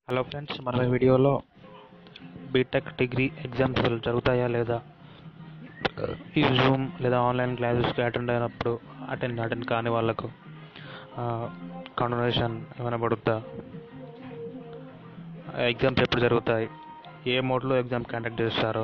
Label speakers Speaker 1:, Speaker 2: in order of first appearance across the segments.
Speaker 1: Hello friends మన ఈ వీడియోలో బీటెక్ డిగ్రీ ఎగ్జామ్స్ జరుగుతాయా లేదా ఈ జూమ్ లేదా ఆన్లైన్ క్లాసెస్కి అటెండ్ అయినప్పుడు అటెండ్ అటెండ్ కాని వాళ్ళకు కాండోనేషన్ ఏమైనా పడుద్దా ఎగ్జామ్స్ ఎప్పుడు జరుగుతాయి ఏ మోడ్లో ఎగ్జామ్ కండక్ట్ చేస్తారో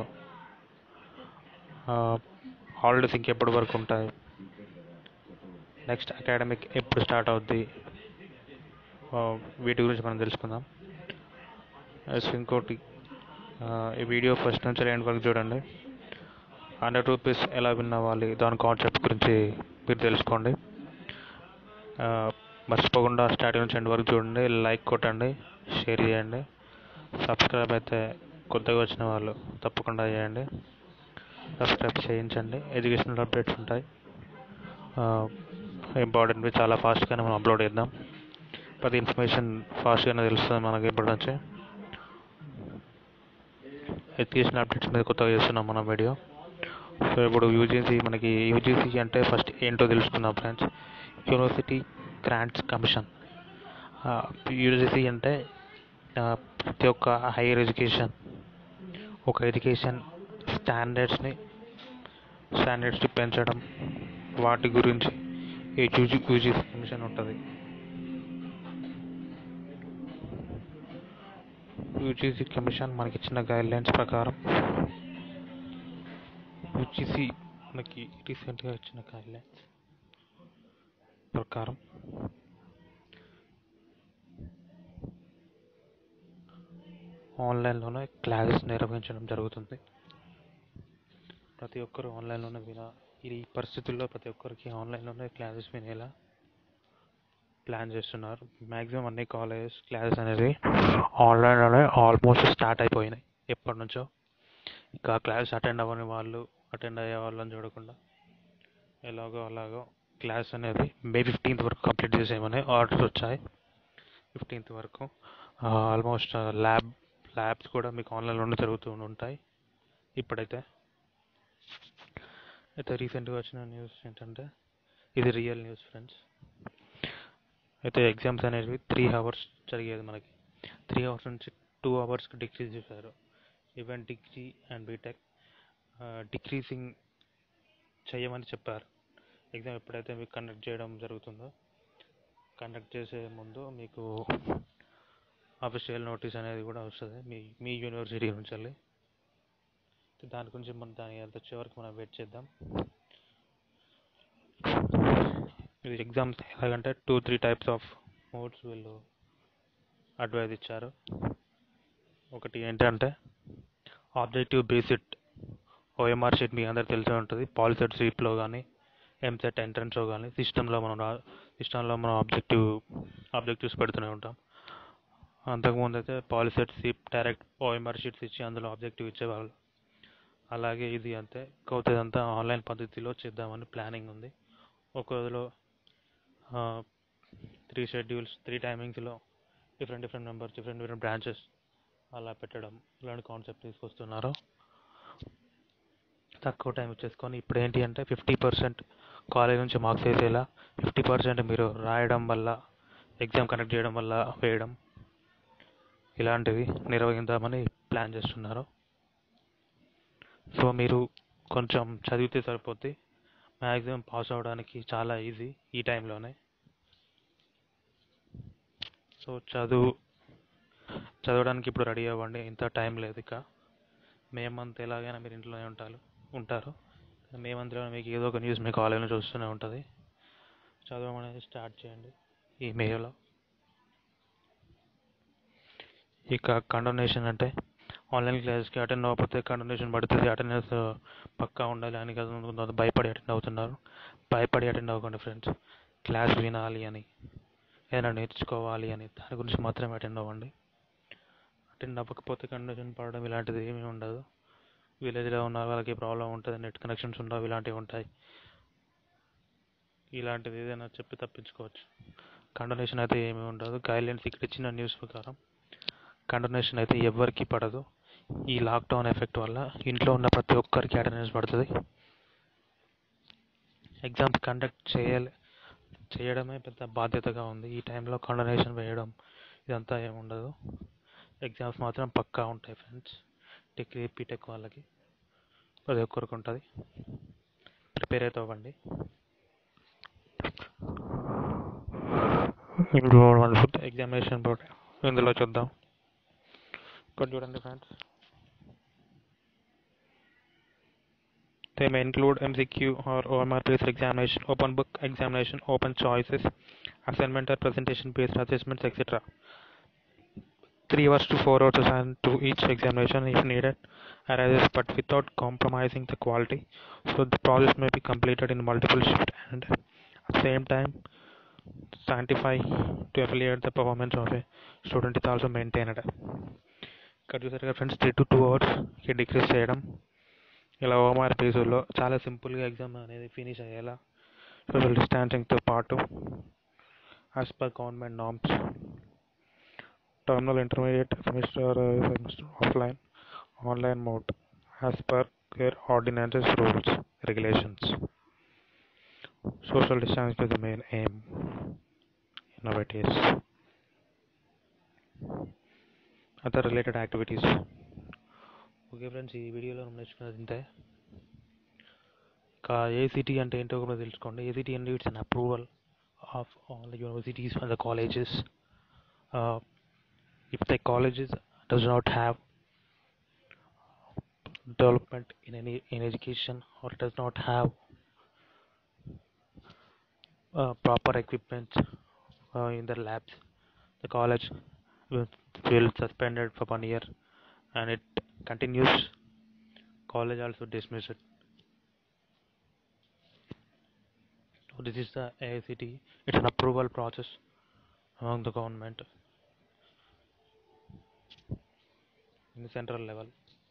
Speaker 1: హాలిడేస్ ఇంకెప్పటి వరకు ఉంటాయి నెక్స్ట్ అకాడమిక్ ఎప్పుడు స్టార్ట్ అవుద్ది ఆ, వీటి గురించి మనం తెలుసుకుందాం ఎస్ ఇంకోటి ఆ, ఈ వీడియో ఫస్ట్ నుంచి ఎండ్ వరకు చూడండి హండ్రెడ్ రూపీస్ ఎలా విన్ అవ్వాలి దాని కాన్సెప్ట్ గురించి మీరు తెలుసుకోండి ఆ, మర్చిపోకుండా స్టార్టింగ్ నుంచి ఎండ్ వరకు చూడండి లైక్ కొట్టండి షేర్ చేయండి సబ్స్క్రైబ్ అయితే కొత్తగా వచ్చిన వాళ్ళు తప్పకుండా చేయండి సబ్స్క్రైబ్ చేయించండి ఎడ్యుకేషనల్ అప్డేట్స్ ఉంటాయి ఇంపార్టెంట్వి చాలా ఫాస్ట్గానే మనం అప్లోడ్ చేద్దాం ప్రతి ఇన్ఫర్మేషన్ ఫాస్ట్గానే తెలుస్తుంది మనకి ఇప్పటి నుంచి ఎడ్యుకేషన్ అప్డేట్స్ మీద కొత్తగా చేస్తున్నాం మనం వీడియో సో ఇప్పుడు యూజీసీ మనకి యూజీసీ అంటే ఫస్ట్ ఏంటో తెలుసుకుందాం friends university grants commission UGC అంటే ఆ, ప్రతి ఒక్క హైయర్ ఎడ్యుకేషన్ ఒక ఎడ్యుకేషన్ స్టాండర్డ్స్ని స్టాండర్డ్స్ని పెంచడం వాటి గురించి ఈ యూజీ యూజీసీ కమిషన్ ఉంటుంది యూజీసీ కమిషన్ మనకి ఇచ్చిన గైడ్ లైన్స్ ప్రకారం యూజీసీ మనకి రీసెంట్గా ఇచ్చిన గైడ్ లైన్స్ ప్రకారం ఆన్లైన్లోనే క్లాసెస్ నిర్వహించడం జరుగుతుంది ప్రతి ఒక్కరు ఆన్లైన్లోనే విన ఈ పరిస్థితుల్లో ప్రతి ఒక్కరికి ఆన్లైన్లోనే క్లాసెస్ వినేలా ప్లాన్ చేస్తున్నారు మ్యాక్సిమం అన్ని కాలేజెస్ క్లాసెస్ అనేది ఆన్లైన్లోనే ఆల్మోస్ట్ స్టార్ట్ అయిపోయినాయి ఎప్పటి నుంచో ఇంకా క్లాస్ అటెండ్ అవ్వని వాళ్ళు అటెండ్ అయ్యే వాళ్ళని చూడకుండా ఎలాగో అలాగో క్లాస్ అనేది మే ఫిఫ్టీన్త్ వరకు కంప్లీట్ చేసేయమని ఆర్డర్స్ వచ్చాయి ఫిఫ్టీన్త్ వరకు ఆల్మోస్ట్ ల్యాబ్ ల్యాబ్స్ కూడా మీకు ఆన్లైన్లోనే జరుగుతూ ఉంటాయి ఇప్పుడైతే అయితే రీసెంట్గా వచ్చిన న్యూస్ ఏంటంటే ఇది రియల్ న్యూస్ ఫ్రెండ్స్ అయితే ఎగ్జామ్స్ అనేవి త్రీ అవర్స్ జరిగేది మనకి త్రీ అవర్స్ నుంచి టూ అవర్స్కి డిక్రీజ్ చేశారు even degree and BTech decreasing చేయమని చెప్పారు ఎగ్జామ్ ఎప్పుడైతే మీకు కండక్ట్ చేయడం జరుగుతుందో కండక్ట్ చేసే ముందు మీకు అఫీషియల్ నోటీస్ అనేది కూడా వస్తుంది మీ మీ యూనివర్సిటీ నుంచి వెళ్ళి దాని గురించి మనం దాని అంత వచ్చే వరకు మనం వెయిట్ చేద్దాం ఇది ఎగ్జామ్స్ ఎలాగంటే two three types of modes వీళ్ళు అడ్వైజ్ ఇచ్చారు ఒకటి ఏంటంటే ఆబ్జెక్టివ్ బేస్డ్ ఓఎంఆర్ షీట్ మీ అందరికి తెలిసే ఉంటుంది పాలిసెట్ స్వీప్లో కానీ ఎంసెట్ ఎంట్రన్స్లో కానీ సిస్టంలో మనం రా సిస్టంలో మనం ఆబ్జెక్టివ్ ఆబ్జెక్టివ్స్ పెడుతూనే ఉంటాం అంతకుముందు అయితే పాలిసెట్ స్వీప్ డైరెక్ట్ ఓఎంఆర్ షీట్స్ ఇచ్చి అందులో ఆబ్జెక్టివ్ ఇచ్చేవాళ్ళు అలాగే ఇది అంతే కాకపోతే ఇదంతా ఆన్లైన్ పద్ధతిలో చేద్దామని ప్లానింగ్ ఉంది ఒక రోజులో త్రీ షెడ్యూల్స్ త్రీ టైమింగ్స్లో different different members different different branches అలా పెట్టడం ఇలాంటి కాన్సెప్ట్ తీసుకొస్తున్నారు తక్కువ టైం ఇచ్చేసుకొని ఇప్పుడు ఏంటి అంటే ఫిఫ్టీ పర్సెంట్ కాలేజ్ నుంచి మార్క్స్ వేసేలా ఫిఫ్టీ పర్సెంట్ మీరు రాయడం వల్ల ఎగ్జామ్ కండక్ట్ చేయడం వల్ల వేయడం ఇలాంటివి నిర్వహిద్దామని ప్లాన్ చేస్తున్నారు సో మీరు కొంచెం చదివితే సరిపోద్ది మ్యాక్సిమం పాస్ అవ్వడానికి చాలా ఈజీ ఈ టైంలోనే సో చదువు చదవడానికి ఇప్పుడు రెడీ అవ్వండి ఇంత టైం లేదు ఇక మే మంత్ ఎలాగైనా మీరు ఇంట్లోనే ఉంటారు ఉంటారు మే మంత్లో మీకు ఏదో ఒక న్యూస్ మీ కాలేజీలో చూస్తూనే ఉంటుంది చదవడం అనేది స్టార్ట్ చేయండి ఈ మేలో ఇక కండోనేషన్ అంటే ఆన్లైన్ క్లాస్కి అటెండ్ అవ్వకపోతే కండోనేషన్ పడుతుంది అటెండెన్స్ పక్కా ఉండాలి అని కదా కొంతమంది భయపడి అటెండ్ అవుతున్నారు భయపడి అటెండ్ అవ్వకండి ఫ్రెండ్స్ క్లాస్ వినాలి అని ఏదైనా నేర్చుకోవాలి అని దాని గురించి మాత్రమే అటెండ్ అవ్వండి అటెండ్ అవ్వకపోతే కండోనేషన్ పడడం ఇలాంటిది ఏమీ ఉండదు విలేజ్లో ఉన్న వాళ్ళకి ప్రాబ్లం ఉంటుంది నెట్ కనెక్షన్స్ ఉండవు ఇలాంటివి ఉంటాయి ఇలాంటిది ఏదైనా చెప్పి తప్పించుకోవచ్చు కండోనేషన్ అయితే ఏమీ ఉండదు గైడ్లైన్స్ ఇక్కడ ఇచ్చిన న్యూస్ ప్రకారం కండోనేషన్ అయితే ఎవ్వరికి పడదు ఈ లాక్డౌన్ ఎఫెక్ట్ వల్ల ఇంట్లో ఉన్న ప్రతి ఒక్కరికి అటెండెన్స్ పడుతుంది ఎగ్జామ్స్ కండక్ట్ చేయాలి చేయడమే పెద్ద బాధ్యతగా ఉంది ఈ టైంలో కండోనేషన్ వేయడం ఇదంతా ఏమి ఉండదు ఎగ్జామ్స్ మాత్రం పక్కా ఉంటాయి ఫ్రెండ్స్ డిగ్రీ బీటెక్ వాళ్ళకి ప్రతి ఒక్కరికి ఉంటుంది ప్రిపేర్ అయితే అవ్వండి ఎగ్జామినేషన్ బోర్డ్ ఇందులో చూద్దాం ఇక్కడ చూడండి friends They may include MCQ or OMR based examination, open book examination, open choices, assignment or presentation based assessments, etc. Three hours to four hours assigned to each examination if needed arises but without compromising the quality. So the process may be completed in multiple shifts and at the same time sanctify to evaluate the performance of a student is also maintained. ఇక్కడ చూసారు కదా friends three to two అవర్స్కి decrease చేయడం ఇలా ఓమార్ పేజీల్లో చాలా సింపుల్గా exam అనేది finish అయ్యేలా సోషల్ డిస్టాన్సింగ్తో పాటు as per government norms terminal intermediate semester semester offline online mode as per care ordinances rules regulations social distance is the main aim innovatives other related activities okay friends ఈ వీడియోలో మనం నేర్చుకున్నది ఇంతే ఇంకా ACT అంటే ఏంటో కూడా తెలుసుకోండి ఏసీటీ అంటే it's an approval of all the universities and the colleges if the colleges does not have development in any in education or does not have uh, proper equipment uh, in their labs the college will, will suspended for one year and it continues college also dismiss it so this is the AICT it's an approval process among the government in the central level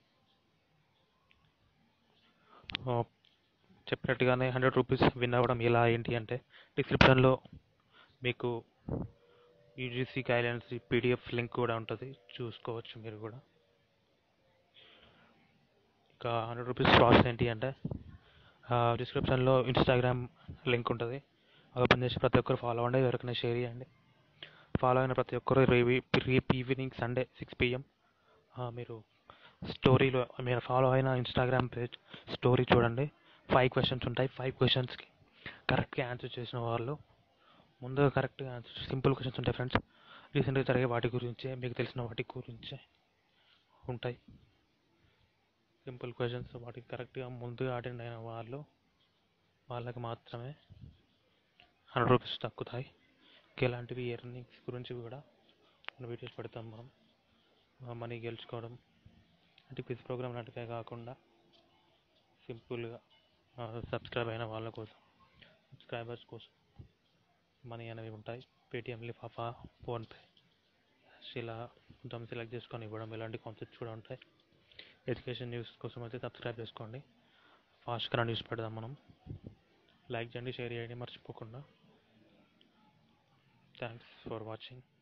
Speaker 1: ఆ, చెప్పినట్టుగానే hundred rupees win అవ్వడం ఎలా ఏంటి అంటే డిస్క్రిప్షన్లో మీకు UGC guidelines PDF link కూడా ఉంటుంది చూసుకోవచ్చు మీరు కూడా ఇంకా హండ్రెడ్ రూపీస్ ప్రాసెస్ ఏంటి అంటే డిస్క్రిప్షన్లో ఇన్స్టాగ్రామ్ లింక్ ఉంటుంది అది ఓపెన్ చేసి ప్రతి ఒక్కరు ఫాలో అవ్వండి ఎవరికైనా షేర్ చేయండి ఫాలో అయిన ప్రతి ఒక్కరు రేపు రేపు ఈవినింగ్ సండే సిక్స్ పిఎం మీరు స్టోరీలో మీరు ఫాలో అయిన ఇన్స్టాగ్రామ్ పేజ్ స్టోరీ చూడండి ఫైవ్ క్వశ్చన్స్ ఉంటాయి ఫైవ్ క్వశ్చన్స్కి కరెక్ట్గా ఆన్సర్ చేసిన వాళ్ళు ముందుగా కరెక్ట్గా ఆన్సర్ సింపుల్ క్వశ్చన్స్ ఉంటాయి ఫ్రెండ్స్ రీసెంట్గా జరిగే వాటి గురించే మీకు తెలిసిన వాటి గురించే ఉంటాయి సింపుల్ క్వశ్చన్స్ వాటికి కరెక్ట్గా ముందుగా అటెండ్ అయిన వాళ్ళు వాళ్ళకి మాత్రమే హండ్రెడ్ రూపీస్ తక్కుతాయి ఇలాంటివి ఎర్నింగ్స్ గురించి కూడా మన వీడియోస్ పెడతాం మనం మనీ గెలుచుకోవడం అంటే క్విజ్ ప్రోగ్రామ్ లాంటివే కాకుండా సింపుల్గా సబ్స్క్రైబ్ అయిన వాళ్ళ కోసం సబ్స్క్రైబర్స్ కోసం మనీ అనేవి ఉంటాయి పేటిఎం లిఫాఫా ఫోన్పే ఇలా కొంచెం సెలెక్ట్ చేసుకొని ఇవ్వడం ఇలాంటి కాన్సెప్ట్స్ కూడా ఉంటాయి ఎడ్యుకేషన్ న్యూస్ కోసం అయితే సబ్స్క్రైబ్ చేసుకోండి ఫాస్ట్గా న్యూస్ పెడదాం మనం లైక్ చేయండి షేర్ చేయండి మర్చిపోకుండా థ్యాంక్స్ ఫర్ వాచింగ్